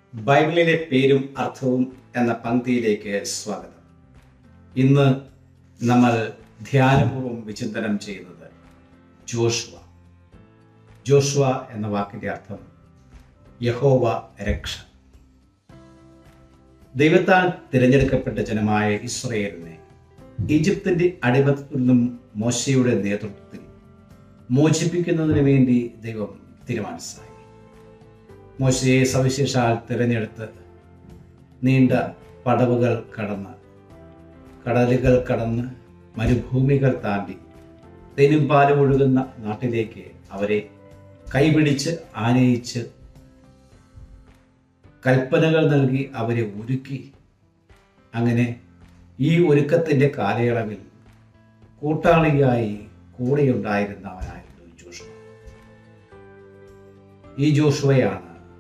ബൈബിളിലെ പേരും അർത്ഥവും എന്ന പങ്ക്തിയിലേക്ക് സ്വാഗതം ഇന്ന് നമ്മൾ ധ്യാനപൂർവ്വം വിചിന്തനം ചെയ്യുന്നത് ജോഷുവ ജോഷുവ എന്ന വാക്കിന്റെ അർത്ഥം യഹോവ രക്ഷ ദൈവത്താൽ തിരഞ്ഞെടുക്കപ്പെട്ട ജനമായ ഇസ്രയേലിനെ ഈജിപ്തിന്റെ അടിമത്തത്തിൽ നിന്നും മോശയുടെ നേതൃത്വത്തിൽ മോചിപ്പിക്കുന്നതിന് വേണ്ടി ദൈവം തീരുമാനിച്ചായി മോശയെ സവിശേഷാൽ തിരഞ്ഞെടുത്ത് നീണ്ട പടവുകൾ കടന്ന് കടലുകൾ കടന്ന് മരുഭൂമികൾ താണ്ടി തേനും പാലും ഒഴുകുന്ന നാട്ടിലേക്ക് അവരെ കൈപിടിച്ച് ആനയിച്ച് കൽപ്പനകൾ നൽകി അവരെ ഒരുക്കി അങ്ങനെ ഈ ഒരുക്കത്തിൻ്റെ കാലയളവിൽ കൂട്ടാളിയായി കൂടെയുണ്ടായിരുന്നവനായിരുന്നു ജോഷുവ ഈ ജോഷുവയാണ്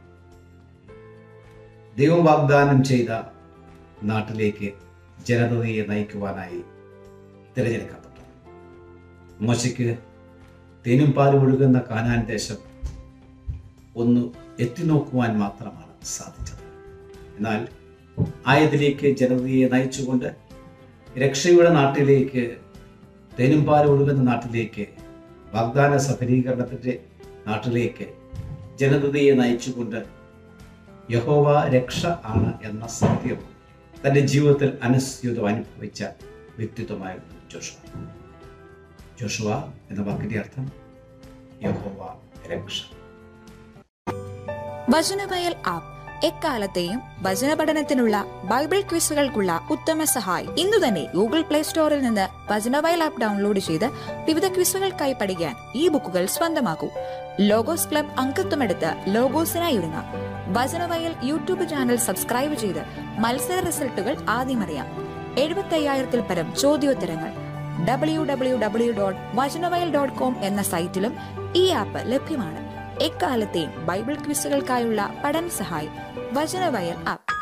ദൈവം വാഗ്ദാനം ചെയ്ത നാട്ടിലേക്ക് ജനതയെ നയിക്കുവാനായി തിരഞ്ഞെടുക്കപ്പെട്ടു മോശയ്ക്ക് തേനും പാലും ഒഴുകുന്ന കാനാൻ ദേശം ഒന്ന് എത്തിനോക്കുവാൻ മാത്രമാണ് സാധിച്ചത് എന്നാൽ ആയതിലേക്ക് ജനതയെ നയിച്ചുകൊണ്ട് രക്ഷയുടെ നാട്ടിലേക്ക് തേനും പാലും ഒഴുകുന്ന നാട്ടിലേക്ക് വാഗ്ദാന സഫലീകരണത്തിൻ്റെ നാട്ടിലേക്ക് ജനതയെ നയിച്ചുകൊണ്ട് യഹോവ രക്ഷ ആണ് എന്ന സത്യം തൻ്റെ ജീവിതത്തിൽ അനുസ്യൂതം അനുഭവിച്ച വ്യക്തിത്വമായിരുന്നു ജോഷുവ ജോഷുവ എന്ന വാക്കിന്റെ അർത്ഥം യഹോവ രക്ഷ വചനവയൽ ആപ്പ് എക്കാലത്തെയും വചന പഠനത്തിനുള്ള ബൈബിൾ ക്വിസുകൾക്കുള്ള ഉത്തമ സഹായി ഇന്നു തന്നെ ഗൂഗിൾ പ്ലേ സ്റ്റോറിൽ നിന്ന് വചനവയൽ ആപ്പ് ഡൗൺലോഡ് ചെയ്ത് വിവിധ ക്വിസുകൾക്കായി പഠിക്കാൻ ഈ ബുക്കുകൾ സ്വന്തമാക്കൂ ലോഗോസ് ക്ലബ് അംഗത്വമെടുത്ത് ലോഗോസിനായി ഒരുങ്ങാം വചനവയൽ യൂട്യൂബ് ചാനൽ സബ്സ്ക്രൈബ് ചെയ്ത് മത്സര റിസൾട്ടുകൾ ആദ്യം അറിയാം എഴുപത്തി അയ്യായിരത്തിൽ പരം ചോദ്യോത്തരങ്ങൾ W W W dot Vachanavayal dot com എന്ന സൈറ്റിലും ഈ ആപ്പ് ലഭ്യമാണ് എക്കാലത്തെയും ബൈബിൾ ക്വിസുകൾക്കായുള്ള പഠന സഹായി വചനവയൽ ആപ്പ്